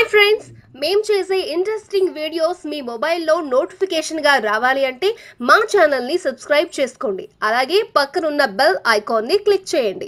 hi friends మేం చేసే interesting videos మీ మొబైల్లో నోటిఫికేషన్గా రావాలి అంటే మా ఛానల్ని సబ్స్క్రైబ్ చేసుకోండి అలాగే పక్కనున్న బెల్ ఐకాన్ని క్లిక్ చేయండి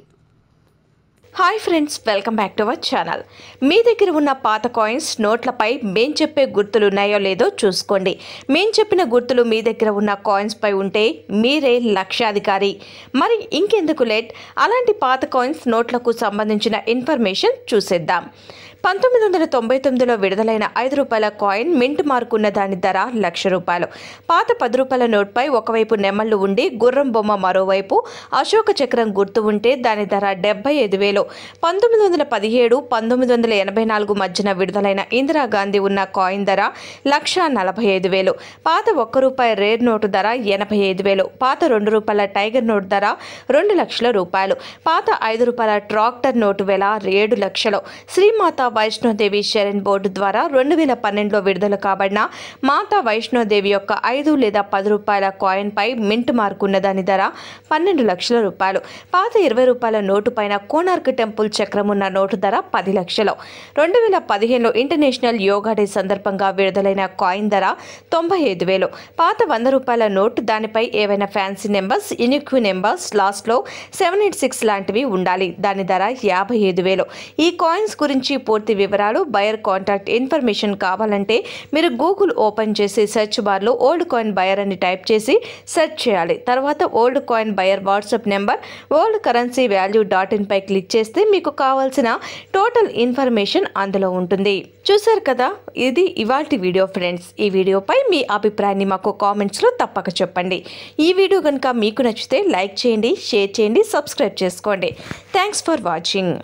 hi friends welcome back to our channel మీ దగ్గర ఉన్న పాత కాయిన్స్ నోట్లపై మేం చెప్పే గుర్తులు ఉన్నాయో లేదో చూసుకోండి మేం చెప్పిన గుర్తులు మీ దగ్గర ఉన్న కాయిన్స్ పై ఉంటే మీరే లక్షాధికారి మరి ఇంకెందుకు లేట్ అలాంటి పాత కాయిన్స్ నోట్లకు సంబంధించిన ఇన్ఫర్మేషన్ చూసేద్దాం పంతొమ్మిది వందల తొంభై తొమ్మిదిలో విడుదలైన ఐదు రూపాయల కాయిన్ మింట్ మార్క్ ఉన్న దాని ధర లక్ష రూపాయలు పాత పది రూపాయల నోట్పై ఒకవైపు నెమళ్ళు ఉండి గుర్రం బొమ్మ మరోవైపు అశోక చక్రం గుర్తు ఉంటే దాని ధర డెబ్బై ఐదు వేలు పంతొమ్మిది వందల పదిహేడు పంతొమ్మిది వందల ఎనభై నాలుగు మధ్యన విడుదలైన ఇందిరాగాంధీ ఉన్న కాయిన్ ధర లక్ష నలభై ఐదు వేలు పాత ఒక్క రూపాయి రేర్ నోటు ధర ఎనభై ఐదు వేలు పాత రెండు రూపాయల టైగర్ నోటు ధర రెండు లక్షల రూపాయలు పాత ఐదు రూపాయల ట్రాక్టర్ నోటు వెల ఏడు లక్షలు శ్రీమాత వైష్ణోదేవి శరణ్ బోర్డు ద్వారా రెండు వేల పన్నెండులో విడుదల కాబడిన మాతా వైష్ణోదేవి యొక్క ఐదు లేదా పది రూపాయల కాయిన్ పై మింట్ మార్క్ ఉన్న దాని ధర పన్నెండు లక్షల రూపాయలు పాత ఇరవై రూపాయల నోటు పైన కోనార్క్ టెంపుల్ చక్రం ఉన్న నోటు ధర పది లక్షలు రెండు వేల పదిహేనులో ఇంటర్నేషనల్ యోగా డే సందర్భంగా విడుదలైన కాయిన్ ధర తొంభై ఐదు వేలు పాత వంద రూపాయల నోటు దానిపై ఏవైనా ఫ్యాన్సీ నెంబర్స్ ఇనిక్యూ నెంబర్స్ లాస్ట్లో సెవెన్ ఎయిట్ సిక్స్ లాంటివి ఉండాలి దాని ధర యాభై ఐదు వేలు ఈ కాయిన్స్ గురించి పూర్తి వివరాలు బయర్ కాంటాక్ట్ ఇన్ఫర్మేషన్ కావాలంటే మీరు గూగుల్ ఓపెన్ చేసి సెర్చ్ బార్లో ఓల్డ్ కాయిన్ బయర్ అని టైప్ చేసి సెర్చ్ చేయాలి తర్వాత old coin buyer WhatsApp number old currency value dot in పై క్లిక్ చేస్తే మీకు కావాల్సిన టోటల్ ఇన్ఫర్మేషన్ అందులో ఉంటుంది చూశారు కదా ఇది ఇవాల్టి వీడియో ఫ్రెండ్స్ ఈ వీడియోపై మీ అభిప్రాయాన్ని మాకు కామెంట్స్లో తప్పక చెప్పండి ఈ వీడియో కనుక మీకు నచ్చితే లైక్ చేయండి షేర్ చేయండి సబ్స్క్రైబ్ చేసుకోండి థ్యాంక్స్ ఫర్ వాచింగ్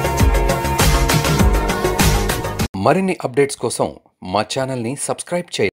మరిన్ని అప్డేట్స్ కోసం మా ఛానల్ని సబ్స్క్రైబ్ చేయండి